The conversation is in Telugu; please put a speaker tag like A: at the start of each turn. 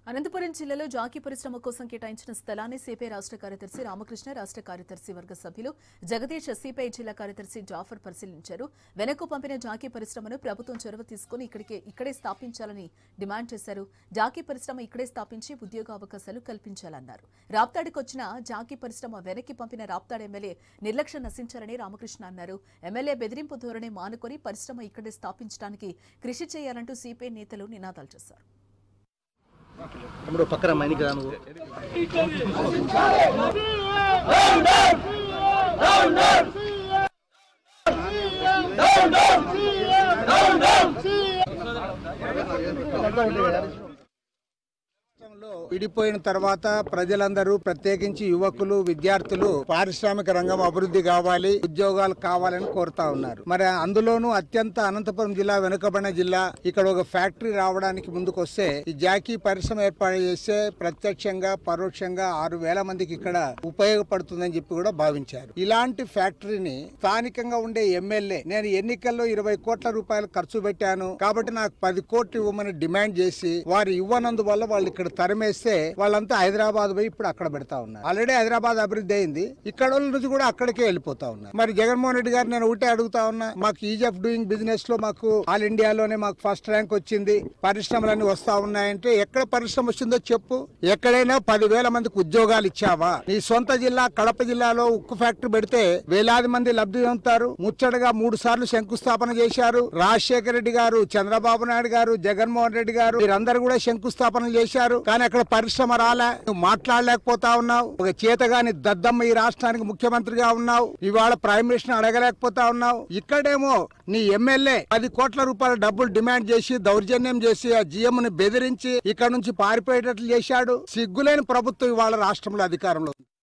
A: అనంతపురం జిల్లాలో జాకీ పరిశ్రమ కోసం కేటాయించిన స్థలాన్ని సిపిఐ రాష్ట్ర కార్యదర్శి రామకృష్ణ రాష్ట్ర కార్యదర్శి వర్గ సభ్యులు జగదీష్ సిపిఐ జిల్లా కార్యదర్శి జాఫర్ పరిశీలించారు వెనక్కు పంపిన జాకీ పరిశ్రమను ప్రభుత్వం చొరవ తీసుకుని ఇక్కడికే ఇక్కడే స్థాపించాలని డిమాండ్ చేశారు జాకీ పరిశ్రమ ఇక్కడే స్థాపించి ఉద్యోగ అవకాశాలు కల్పించాలన్నారు రాప్తాడికొచ్చిన జాకీ పరిశ్రమ వెనక్కి పంపిన రాప్తాడు ఎమ్మెల్యే నిర్లక్ష్యం నశించాలని రామకృష్ణ అన్నారు ఎమ్మెల్యే బెదిరింపు ధోరణి మానుకొని పరిశ్రమ ఇక్కడే స్థాపించడానికి కృషి చేయాలంటూ సిపిఐ నేతలు నినాదాలు చేశారు
B: తమ్ముడు పక్కన మైనికి రా నువ్వు
C: రాష్ట్రంలో విడిపోయిన తర్వాత ప్రజలందరూ ప్రత్యేకించి యువకులు విద్యార్థులు పారిశ్రామిక రంగం అభివృద్ధి కావాలి ఉద్యోగాలు కావాలని కోరుతా ఉన్నారు మరి అందులోనూ అత్యంత అనంతపురం జిల్లా వెనుకబడిన జిల్లా ఇక్కడ ఒక ఫ్యాక్టరీ రావడానికి ముందుకు వస్తే ఈ జాకీ పరిశ్రమ ఏర్పాటు చేస్తే ప్రత్యక్షంగా పరోక్షంగా ఆరు వేల మందికి ఇక్కడ ఉపయోగపడుతుందని చెప్పి కూడా భావించారు ఇలాంటి ఫ్యాక్టరీని స్థానికంగా ఉండే ఎమ్మెల్యే నేను ఎన్నికల్లో ఇరవై కోట్ల రూపాయలు ఖర్చు పెట్టాను కాబట్టి నాకు పది కోట్లు ఇవ్వమని డిమాండ్ చేసి వారు ఇవ్వనందువల్ల వాళ్ళు ఇక్కడ తరిమేస్తే వాళ్ళంతా హైదరాబాద్ పోయి ఇప్పుడు అక్కడ పెడతా ఉన్నారు ఆల్రెడీ హైదరాబాద్ అభివృద్ధి అయింది ఇక్కడ వాళ్ళ నుంచి కూడా అక్కడికే వెళ్ళిపోతా ఉన్నారు మరి జగన్మోహన్ రెడ్డి గారు నేను ఒకటే అడుగుతా ఉన్నా మాకు ఈజ్ ఆఫ్ డూయింగ్ బిజినెస్ లో మాకు ఆల్ ఇండియాలోనే మాకు ఫస్ట్ ర్యాంక్ వచ్చింది పరిశ్రమలన్నీ వస్తా ఉన్నాయంటే ఎక్కడ పరిశ్రమ వచ్చిందో చెప్పు ఎక్కడైనా పదివేల మందికి ఉద్యోగాలు ఇచ్చావా నీ సొంత జిల్లా కడప జిల్లాలో ఉక్కు ఫ్యాక్టరీ పెడితే వేలాది మంది లబ్ధి పొందుతారు ముచ్చటగా మూడు సార్లు శంకుస్థాపన చేశారు రాజశేఖర రెడ్డి గారు చంద్రబాబు నాయుడు గారు జగన్మోహన్ రెడ్డి గారు వీరందరూ కూడా శంకుస్థాపన చేశారు కానీ అక్కడ పరిశ్రమ రాలే నువ్వు మాట్లాడలేకపోతా ఉన్నావు ఒక చేతగాని దద్దమ్మ ఈ రాష్ట్రానికి ముఖ్యమంత్రిగా ఉన్నావు ఇవాళ ప్రైమ్ మినిస్టర్ అడగలేకపోతా ఉన్నావు ఇక్కడేమో నీ ఎమ్మెల్యే పది కోట్ల రూపాయల డబ్బులు డిమాండ్ చేసి దౌర్జన్యం చేసి ఆ జిఎం ని బెదిరించి ఇక్కడ నుంచి పారిపోయేటట్లు చేశాడు సిగ్గులేని ప్రభుత్వం ఇవాళ రాష్ట్రంలో అధికారంలో ఉంది